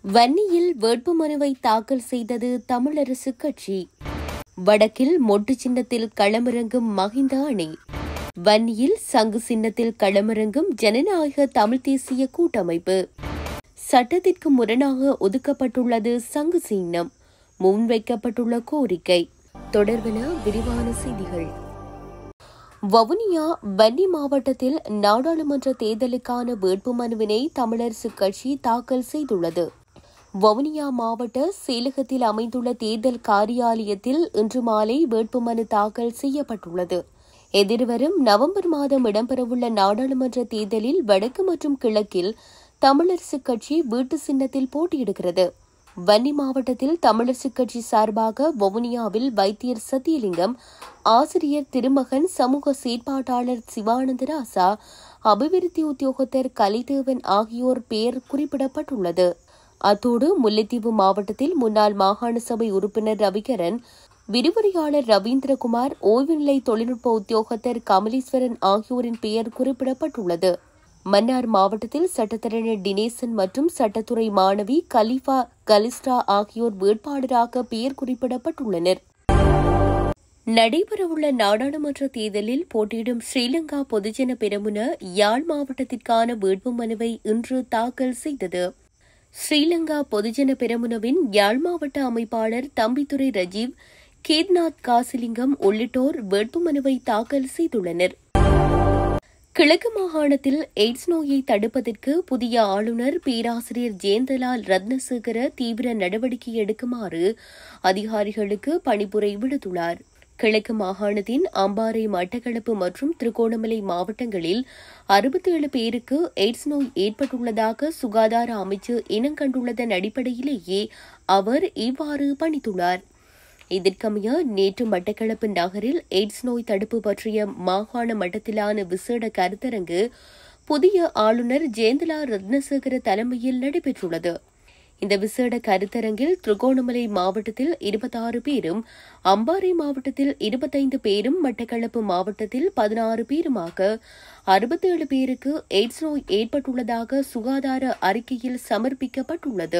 வன்னியில் வேட்புமனுவை தாக்கல் செய்தது தமிழரசு கட்சி வடக்கில் மொட்டு சின்னத்தில் களமிறங்கும் மஹிந்த அணி வன்னியில் சங்கு சின்னத்தில் களமிறங்கும் ஜனநாயக தமிழ் தேசிய கூட்டமைப்பு சட்டத்திற்கு முரணாக ஒதுக்கப்பட்டுள்ளது சங்கு சின்னம் முன்வைக்கப்பட்டுள்ள கோரிக்கை தொடர்பென விரிவான செய்திகள் வவுனியா வன்னி மாவட்டத்தில் நாடாளுமன்ற தேர்தலுக்கான வேட்புமனுவினை தமிழரசு கட்சி தாக்கல் செய்துள்ளது வவுனியா மாவட்ட செயலகத்தில் அமைந்துள்ள தேர்தல் காரியாலயத்தில் இன்று மாலை வேட்புமனு தாக்கல் செய்யப்பட்டுள்ளது எதிர்வரும் நவம்பர் மாதம் இடம்பெறவுள்ள நாடாளுமன்ற தேர்தலில் வடக்கு மற்றும் கிழக்கில் தமிழரசு கட்சி வீட்டு சின்னத்தில் போட்டியிடுகிறது வன்னி மாவட்டத்தில் தமிழரசு கட்சி சார்பாக வவுனியாவில் வைத்தியர் சத்தியலிங்கம் ஆசிரியர் திருமகன் சமூக செயற்பாட்டாளர் சிவானந்த ராசா அபிவிருத்தி உத்தியோகத்தர் கலைதேவன் ஆகியோர் பெயர் குறிப்பிடப்பட்டுள்ளது அத்தோடு முல்லைத்தீவு மாவட்டத்தில் முன்னாள் மாகாண சபை உறுப்பினர் ரவிகரன் விரிவுரையாளர் ரவீந்திரகுமார் ஓய்வுநிலை தொழில்நுட்ப உத்தியோகத்தர் கமலீஸ்வரன் ஆகியோரின் பெயர் குறிப்பிடப்பட்டுள்ளது மன்னார் மாவட்டத்தில் சட்டத்தரணர் டினேசன் மற்றும் சட்டத்துறை மாணவி கலிஃபா கலிஸ்டா ஆகியோர் வேட்பாளராக பெயர் குறிப்பிடப்பட்டுள்ளனர் நடைபெறவுள்ள நாடாளுமன்ற தேர்தலில் போட்டியிடும் ஸ்ரீலங்கா பொதுஜன பெரமுன யாழ் மாவட்டத்திற்கான வேட்புமனுவை இன்று தாக்கல் செய்தது ஸ்ரீலங்கா பொதுஜன பெரமுனவின் யாழ் மாவட்ட அமைப்பாளர் தம்பித்துரை ரஜீவ் கேத்நாத் காசிலிங்கம் உள்ளிட்டோர் வேட்புமனுவை தாக்கல் செய்துள்ளனர் கிழக்கு மாகாணத்தில் எய்ட்ஸ் நோயை தடுப்பதற்கு புதிய ஆளுநர் பேராசிரியர் ஜெயந்தலால் ரத்னசேகர தீவிர நடவடிக்கை எடுக்குமாறு அதிகாரிகளுக்கு பணிப்புரை விடுத்துள்ளார் கிழக்கு மாகாணத்தின் அம்பாறை மட்டக்களப்பு மற்றும் திருகோணமலை மாவட்டங்களில் அறுபத்தி ஏழு பேருக்கு எய்ட்ஸ் நோய் ஏற்பட்டுள்ளதாக சுகாதார அமைச்சு இனங்கண்டுள்ளதன் அடிப்படையிலேயே அவர் இவ்வாறு பணித்துள்ளார் இதற்கமைய நேற்று மட்டக்களப்பு நகரில் எய்ட்ஸ் நோய் தடுப்பு பற்றிய மாகாண மட்டத்திலான விசேட கருத்தரங்கு புதிய ஆளுநர் ஜெயந்தலா ரத்னசேகர தலைமையில் நடைபெற்றுள்ளது இந்த விசேட கருத்தரங்கில் திருகோணமலை மாவட்டத்தில் இருபத்தாறு பேரும் அம்பாறை மாவட்டத்தில் இருபத்தைந்து பேரும் மட்டக்களப்பு மாவட்டத்தில் பதினாறு பேருமாக அறுபத்தேழு பேருக்கு எய்ட்ஸ் நோய் ஏற்பட்டுள்ளதாக சுகாதார அறிக்கையில் சமர்ப்பிக்கப்பட்டுள்ளது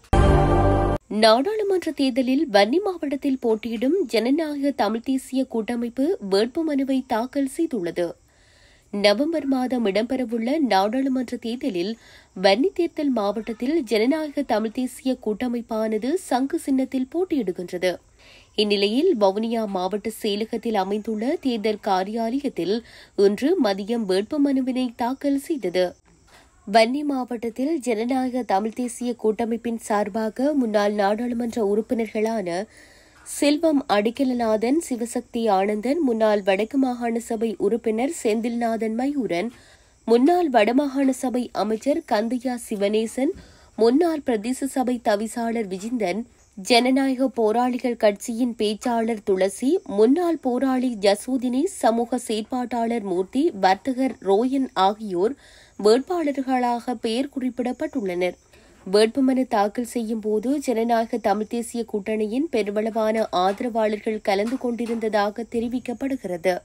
நாடாளுமன்ற தேர்தலில் வன்னி மாவட்டத்தில் போட்டியிடும் ஜனநாயக தமிழ் தேசிய கூட்டமைப்பு வேட்புமனுவை தாக்கல் செய்துள்ளது நவம்பர் மாதம் இடம்பெறவுள்ள நாடாளுமன்ற தேர்தலில் வன்னி தேர்தல் மாவட்டத்தில் ஜனநாயக தமிழ் தேசிய கூட்டமைப்பானது சங்கு சின்னத்தில் போட்டியிடுகின்றது இந்நிலையில் வவுனியா மாவட்ட செயலகத்தில் அமைந்துள்ள தேர்தல் காரியாலயத்தில் இன்று மதியம் வேட்புமனுவினை தாக்கல் செய்தது வன்னி மாவட்டத்தில் ஜனநாயக தமிழ் தேசிய கூட்டமைப்பின் சார்பாக முன்னாள் நாடாளுமன்ற உறுப்பினர்களான செல்வம் அடிக்கலநாதன் சிவசக்தி ஆனந்தன் முன்னாள் வடக்கு மாகாண சபை உறுப்பினர் செந்தில்நாதன் மயூரன் முன்னாள் வடமாகாண சபை அமைச்சர் கந்தையா சிவனேசன் முன்னாள் பிரதேச சபை தவிசாளர் விஜிந்தன் ஜனநாயக போராளிகள் கட்சியின் பேச்சாளர் துளசி முன்னாள் போராளி ஜசூதினி சமூக செயற்பாட்டாளர் மூர்த்தி வர்த்தகர் ரோயன் ஆகியோர் வேட்பாளர்களாக பெயர் குறிப்பிடப்பட்டுள்ளனர் வேட்புமனு தாக்கல் செய்யும் போது ஜனநாயக தமிழ் தேசிய கூட்டணியின் பெருமளவான ஆதரவாளர்கள் கலந்து கொண்டிருந்ததாக தெரிவிக்கப்படுகிறது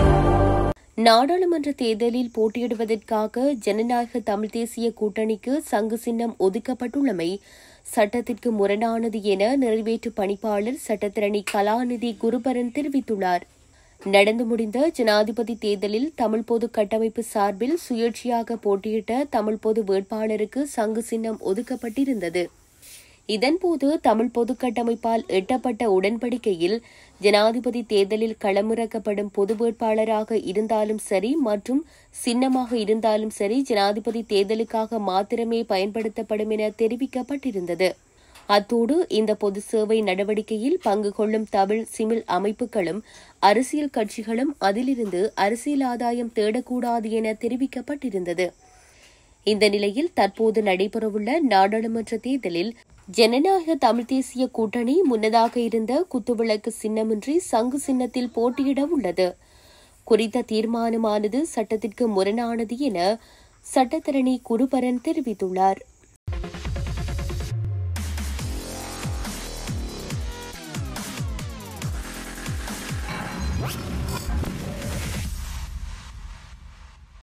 நாடாளுமன்ற தேர்தலில் போட்டியிடுவதற்காக ஜனநாயக தமிழ் தேசிய கூட்டணிக்கு சங்கு சின்னம் ஒதுக்கப்பட்டுள்ளமை சட்டத்திற்கு முரணானது என நிறைவேற்று பணிப்பாளர் சட்டத்திரணி கலாநிதி குருபரன் தெரிவித்துள்ளார் நடந்து முடிந்த ஜனாதிபதி தேர்தலில் தமிழ் பொது கட்டமைப்பு சார்பில் சுயேட்சையாக போட்டியிட்ட தமிழ் பொது வேட்பாளருக்கு சங்கு சின்னம் ஒதுக்கப்பட்டிருந்தது இதன்போது தமிழ் பொது கட்டமைப்பால் எட்டப்பட்ட உடன்படிக்கையில் ஜனாதிபதி தேர்தலில் களமிறக்கப்படும் பொது வேட்பாளராக இருந்தாலும் சரி மற்றும் சின்னமாக இருந்தாலும் சரி ஜனாதிபதி தேர்தலுக்காக மாத்திரமே பயன்படுத்தப்படும் என தெரிவிக்கப்பட்டிருந்தது அத்தோடு இந்த பொது சேவை நடவடிக்கையில் பங்கு கொள்ளும் தமிழ் சிமிழ் அமைப்புகளும் அரசியல் கட்சிகளும் அதிலிருந்து அரசியல் ஆதாயம் தேடக்கூடாது என தெரிவிக்கப்பட்டிருந்தது இந்த நிலையில் தற்போது நடைபெறவுள்ள நாடாளுமன்ற தேர்தலில் ஜனநாயக தமிழ் தேசிய கூட்டணி முன்னதாக இருந்த குத்துவிளக்கு சின்னமின்றி சங்கு சின்னத்தில் போட்டியிட உள்ளது குறித்த தீர்மானமானது சட்டத்திற்கு முரணானது என சட்டத்தரணி குருபரன் தெரிவித்துள்ளார்